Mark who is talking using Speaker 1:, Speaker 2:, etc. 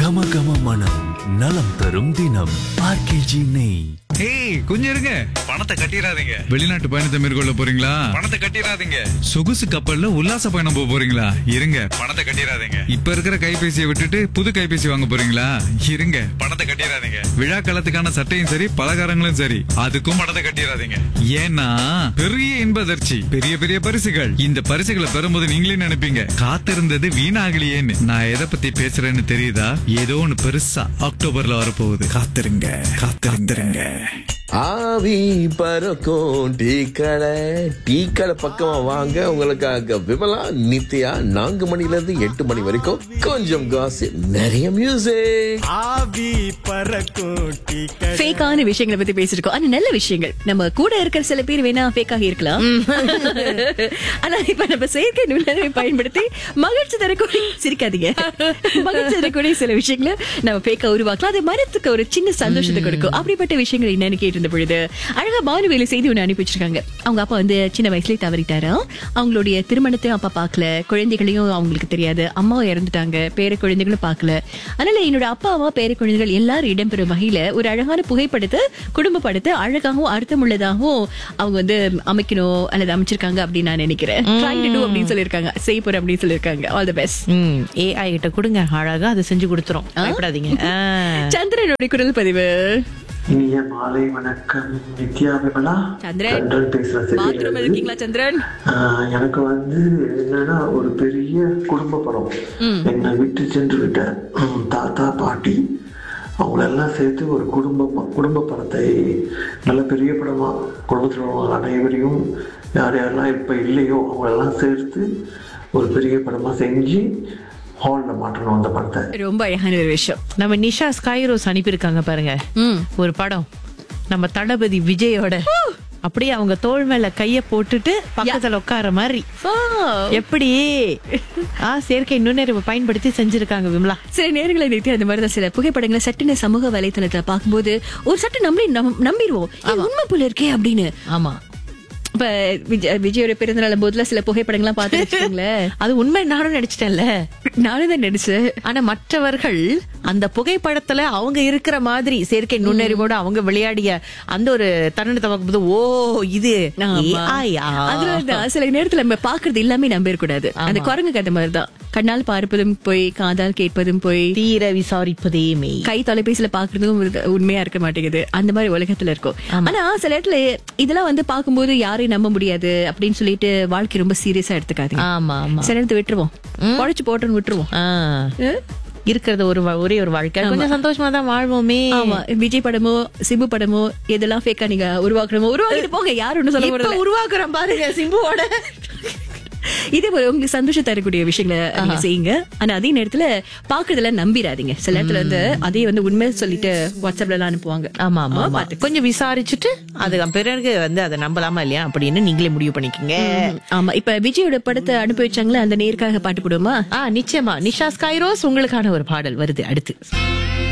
Speaker 1: கம கம மனம் நலம் தரும் தினம் ஆர்கேஜி நெய்
Speaker 2: ஏய் கொஞ்சம் இருங்க
Speaker 3: பணத்தை கட்டிடாதீங்க
Speaker 2: வெளிநாட்டு பயணத்தை மேற்கொள்ள போறீங்களா
Speaker 3: பணத்தை கட்டிடாதீங்க
Speaker 2: சொகுசு கப்பல்ல உல்லாச பயணம் போக போறீங்களா இருங்க
Speaker 3: பணத்தை கட்டிடாதீங்க
Speaker 2: இப்ப இருக்கிற கைபேசியை விட்டுட்டு புது கைபேசி வாங்க போறீங்களா இருங்க
Speaker 3: பணத்தை கட்டிடாதீங்க
Speaker 2: விழா காலத்துக்கான சட்டையும் சரி பலகாரங்களும் சரி அதுக்கும்
Speaker 3: பணத்தை கட்டிடாதீங்க
Speaker 2: ஏன்னா பெரிய இன்பதர்ச்சி பெரிய பெரிய பரிசுகள் இந்த பரிசுகளை பெறும்போது நீங்களே நினைப்பீங்க காத்திருந்தது வீணாகலையேன்னு நான் எதை பத்தி பேசுறேன்னு தெரியுதா ஏதோ ஒண்ணு பெருசா அக்டோபர்ல வரப்போகுது காத்திருங்க காத்திருங்க
Speaker 4: ஆவி பறக்கும் டீ கடை டீ கடை பக்கமா வாங்க உங்களுக்காக விமலா நித்யா நான்கு மணில இருந்து எட்டு மணி வரைக்கும் கொஞ்சம் காசு நிறைய மியூசிக்
Speaker 5: ஆவி பறக்கும் டீ கடை
Speaker 6: ஃபேக்கான விஷயங்களை பத்தி பேசிருக்கோம் ஆனா நல்ல விஷயங்கள் நம்ம கூட இருக்கிற சில பேர் வேணா ஃபேக்காக இருக்கலாம் ஆனா இப்ப நம்ம செயற்கை நுண்ணறிவை பயன்படுத்தி மகிழ்ச்சி தரக்கூடிய சிரிக்காதீங்க மகிழ்ச்சி தரக்கூடிய சில விஷயங்களை நம்ம ஃபேக்கா உருவாக்கலாம் அது மனத்துக்கு ஒரு சின்ன சந்தோஷத்தை கொடுக்கும் அப்படிப்பட்ட விஷயங்கள் என்னன்னு கேட்டிருந்த பொழுது அழகா பானுவேலு செய்தி ஒண்ணு அனுப்பி வச்சிருக்காங்க அவங்க அப்பா வந்து சின்ன வயசுலயே தவறிட்டாராம் அவங்களுடைய திருமணத்தையும் அப்பா பார்க்கல குழந்தைகளையும் அவங்களுக்கு தெரியாது அம்மாவும் இறந்துட்டாங்க பேர குழந்தைகளும் பார்க்கல அதனால என்னோட அப்பா அம்மா பேர குழந்தைகள் எல்லாரும் இடம்பெறும் வகையில ஒரு அழகான புகைப்படத்தை குடும்ப படத்தை அழகாகவும் அர்த்தமுள்ளதாகவும் அவங்க வந்து அமைக்கணும் அல்லது அமைச்சிருக்காங்க அப்படின்னு நான் நினைக்கிறேன் Try to do அப்படின்னு சொல்லியிருக்காங்க செய்ய போறேன் அப்படின்னு சொல்லியிருக்காங்க ஆல் தி பெஸ்ட்
Speaker 7: ம் ஏஐ கிட்ட கொடுங்க அழகா அதை செஞ்சு கொடுத்துரும் பயப்படாதீங்க ஆ.
Speaker 6: சந்திரனுடைய குரல் பதிவு
Speaker 8: இனிய மாலை வணக்கம் நித்யா விமலா
Speaker 6: சந்திரன்.
Speaker 8: சந்திரன் பேசுறேன்
Speaker 6: பாத்ரூம்
Speaker 8: சரியா?
Speaker 6: இருக்கீங்களா சந்திரன்
Speaker 8: ஆஹ், எனக்கு வந்து என்னன்னா ஒரு பெரிய குடும்ப படம் என்னை விட்டு சென்று விட்ட ம், தாத்தா பாட்டி அவங்களெல்லாம் சேர்த்து ஒரு குடும்ப ப- குடும்ப படத்தை நல்ல பெரிய படமா குடும்பத்தில் உள்ளவங்க அனைவரையும் யார் யாரெல்லாம் இப்ப இல்லையோ அவங்களெல்லாம் சேர்த்து ஒரு பெரிய படமா செஞ்சு ஹாலில் மாட்டணும் அந்த படத்தை
Speaker 6: ரொம்ப அழகான ஒரு விஷயம்
Speaker 7: நம்ம நிஷா ஸ்கைரோஸ் அனுப்பியிருக்காங்க பாருங்க
Speaker 6: ம்.
Speaker 7: ஒரு படம் நம்ம தளபதி விஜயோட அப்படியே அவங்க தோள் மேல கைய போட்டுட்டு பக்கத்துல உட்கார மாதிரி எப்படி ஆ செயற்கை நுண்ணறிவை பயன்படுத்தி செஞ்சிருக்காங்க விமலா
Speaker 6: சில நேரங்களை நிறுத்தி அந்த மாதிரி தான் சில புகைப்படங்களை சட்டுன சமூக வலைத்தளத்துல பார்க்கும்போது ஒரு சட்டு நம்பி நம்- நம்பிடுவோம் ஏய், உண்மை போல இருக்கே அப்படின்னு
Speaker 7: ஆமா
Speaker 6: இப்ப விஜய் விஜயோட பிறந்தநாள் போதுல சில புகைப்படங்கள்லாம் பார்த்து வச்சுக்கோங்களேன்
Speaker 7: அது உண்மை நானும் நினைச்சிட்டேன்ல
Speaker 6: நானும் தான் நினைச்சேன்
Speaker 7: ஆனா மற்றவர்கள் அந்த புகைப்படத்துல அவங்க இருக்கிற மாதிரி செயற்கை நுண்ணறிவோட அவங்க விளையாடிய அந்த ஒரு தருணத்தை பார்க்கும்போது ஓ இது
Speaker 6: ஆமா.
Speaker 7: AI ஆ?
Speaker 6: அதுலதான் சில நேரத்துல நம்ம பாக்குறது எல்லாமே நம்பிடக்கூடாது அந்த குரங்கு கதை மாதிரிதான் கண்ணால் பார்ப்பதும் போய் காதால் கேட்பதும் போய்
Speaker 7: தீர விசாரிப்பதே மெய்
Speaker 6: கை தொலைபேசியில பாக்குறதும் ஒரு- உண்மையா இருக்க மாட்டேங்குது அந்த மாதிரி உலகத்துல இருக்கும் ஆனா சில இடத்துல இதெல்லாம் வந்து பார்க்கும்போது யாரையும் நம்ப முடியாது அப்படின்னு சொல்லிட்டு வாழ்க்கை ரொம்ப சீரியஸா எடுத்துக்காதீங்க
Speaker 7: ஆமா ஆமா
Speaker 6: சில இடத்துல விட்டுருவோம் உழைச்சு போட்டோன்னு விட்டுருவோம்
Speaker 7: ஆ. இருக்கிறது ஒரு வா- ஒரே ஒரு வாழ்க்கை கொஞ்சம் சந்தோஷமா தான் வாழ்வோமே
Speaker 6: ஆமா விஜய் படமோ சிம்பு படமோ எதெல்லாம் ஃபேக்கா நீங்க உருவாக்கணுமோ உருவாக்கிட்டு போங்க யாரும் ஒண்ணும் சொல்ல
Speaker 7: இப்ப
Speaker 6: போறது
Speaker 7: உருவாக்குறோம் பாருங்க சிம்புவோட
Speaker 6: இதே போல உங்களுக்கு சந்தோஷம் தரக்கூடிய விஷயங்களை நீங்க செய்யுங்க ஆனா அதே நேரத்துல பாக்குறதுல நம்பிராதீங்க சில இடத்துல வந்து அதே வந்து உண்மை சொல்லிட்டு வாட்ஸ்அப்ல எல்லாம் அனுப்புவாங்க
Speaker 7: ஆமா ஆமா ஆமா. கொஞ்சம் விசாரிச்சுட்டு அது பிறகு வந்து அதை நம்பலாமா இல்லையா அப்படின்னு நீங்களே முடிவு பண்ணிக்கோங்க
Speaker 6: ஆமா இப்ப விஜயோட படத்தை அனுப்பி வச்சாங்களே அந்த நேருக்காக பாட்டு போடுவோமா
Speaker 7: ஆ நிச்சயமா நிஷா ஸ்கைரோஸ் உங்களுக்கான ஒரு பாடல் வருது அடுத்து